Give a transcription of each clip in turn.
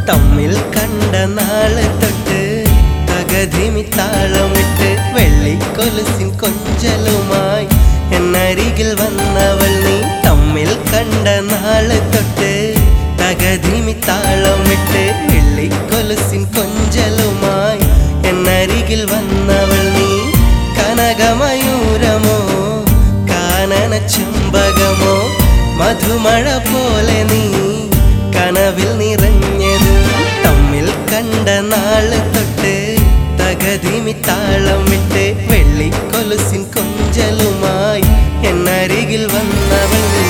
തമ്മിൽ കണ്ട നാള് തൊട്ട് തകതിമി താളമിട്ട് വെള്ളിക്കൊലുസിൻ കൊഞ്ചലുമായി എന്നരികിൽ വന്നവൾ നീ തമ്മിൽ കണ്ട നാള് തൊട്ട് തകതിമി താളമിട്ട് വെള്ളിക്കൊലുസിൻ കൊഞ്ചലുമായി എന്നരികിൽ വന്നവൾ നീ കനകമയൂരമോ കാനന ചെമ്പകമോ മധുമഴ പോലെ നീ കനവിൽ നിറഞ്ഞതും തമ്മിൽ കണ്ട നാള് തൊട്ട് തകതിമി താളമിട്ട് വെള്ളിക്കൊലുസിൻ കൊഞ്ചലുമായി എന്നരികിൽ വന്നവൾ നീ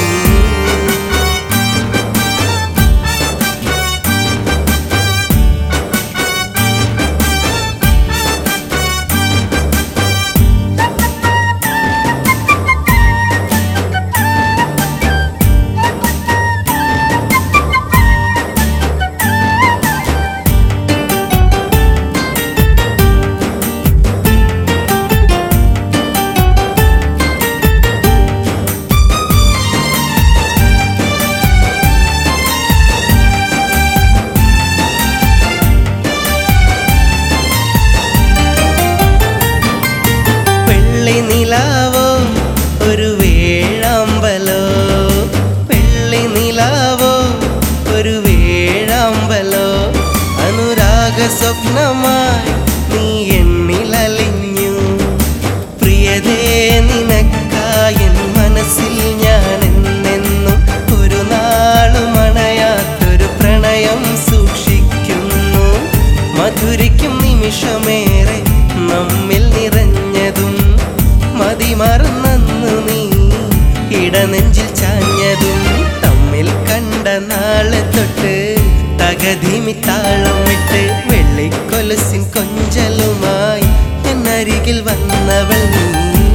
വെള്ളി നിലാവോ ഒരു വേഴാമ്പലോ വെള്ളി നിലാവോ ഒരു വേഴാമ്പലോ അനുരാഗ സ്വപ്നമായി നീ എന്നിലലിഞ്ഞു പ്രിയതേ നിനക്കായൻ മനസ്സിൽ ഞാൻ എന്നെന്നും ഒരു നാളും അണയാത്തൊരു പ്രണയം സൂക്ഷിക്കുന്നു മധുരിക്കും നിമിഷമേറെ നമ്മിൽ നിറഞ്ഞതും മതിമറന്നു നീ ഇടനെഞ്ചിൽ ചാഞ്ഞതും തമ്മിൽ കണ്ട നാളെ തൊട്ട് തകതിമി താളമിട്ട് വെള്ളിക്കൊലുസിൻ കൊഞ്ചലുമായി എന്നരികിൽ വന്നവൾ നീ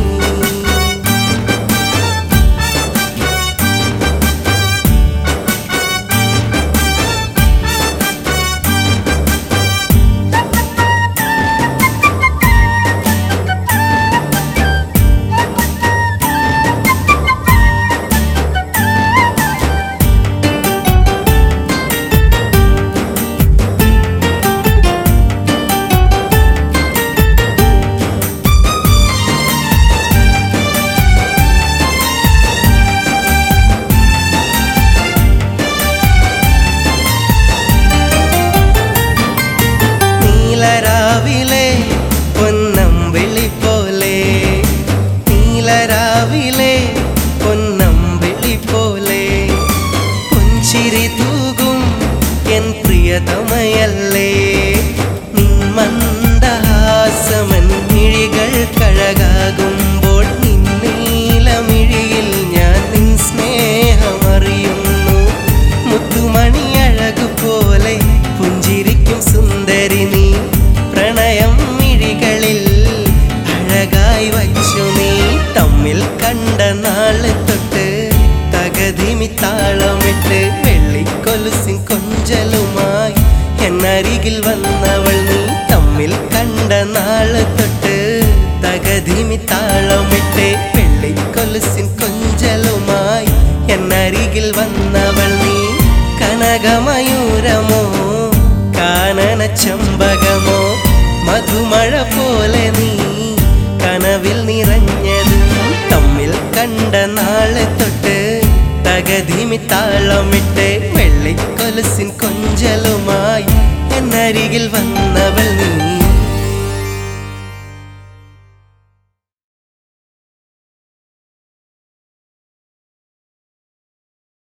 നീലരാവിലെ പൊന്നമ്പിളി പോലെ നീലരാവിലെ പൊന്നമ്പിളി പോലെ പുഞ്ചിരി തൂകും എൻ പ്രിയതമയല്ലേ നിൻ മന്ദഹാസമൻ മിഴികൾ കഴകാകുമ്പോൾ നിൻ നീലമിഴിയിൽ ഞാൻ നിൻ സ്നേഹമറിയുന്നു മുത്തുമണി അഴകു പോലെ പുഞ്ചിരിക്കും സുന്ദരി നീ പ്രണയം മിഴികളിൽ അഴകായി വച്ചു നീ തമ്മിൽ കണ്ട നാള് തൊട്ട് തകതിമി താളമിട്ട് വെള്ളിക്കൊലുസിൻ കൊഞ്ചലുമായി എന്നരികിൽ വന്നവൾ നീ തമ്മിൽ കണ്ട നാള് തൊട്ട് തകതിമി താളമിട്ട് വെള്ളിക്കൊലുസിൻ കൊഞ്ചലുമായി എന്നരികിൽ വന്നവൾ നീ കനകമയൂരമോ കാനന ചെമ്പകമോ മധുമഴ പോലെ നീ കനവിൽ നിറഞ്ഞതും തമ്മിൽ കണ്ട നാളെ തൊട്ട് തകതിമി താളമിട്ട് വെള്ളിക്കൊലുസിൻ കൊഞ്ചലുമായി എന്നരികിൽ വന്നവൾ നീ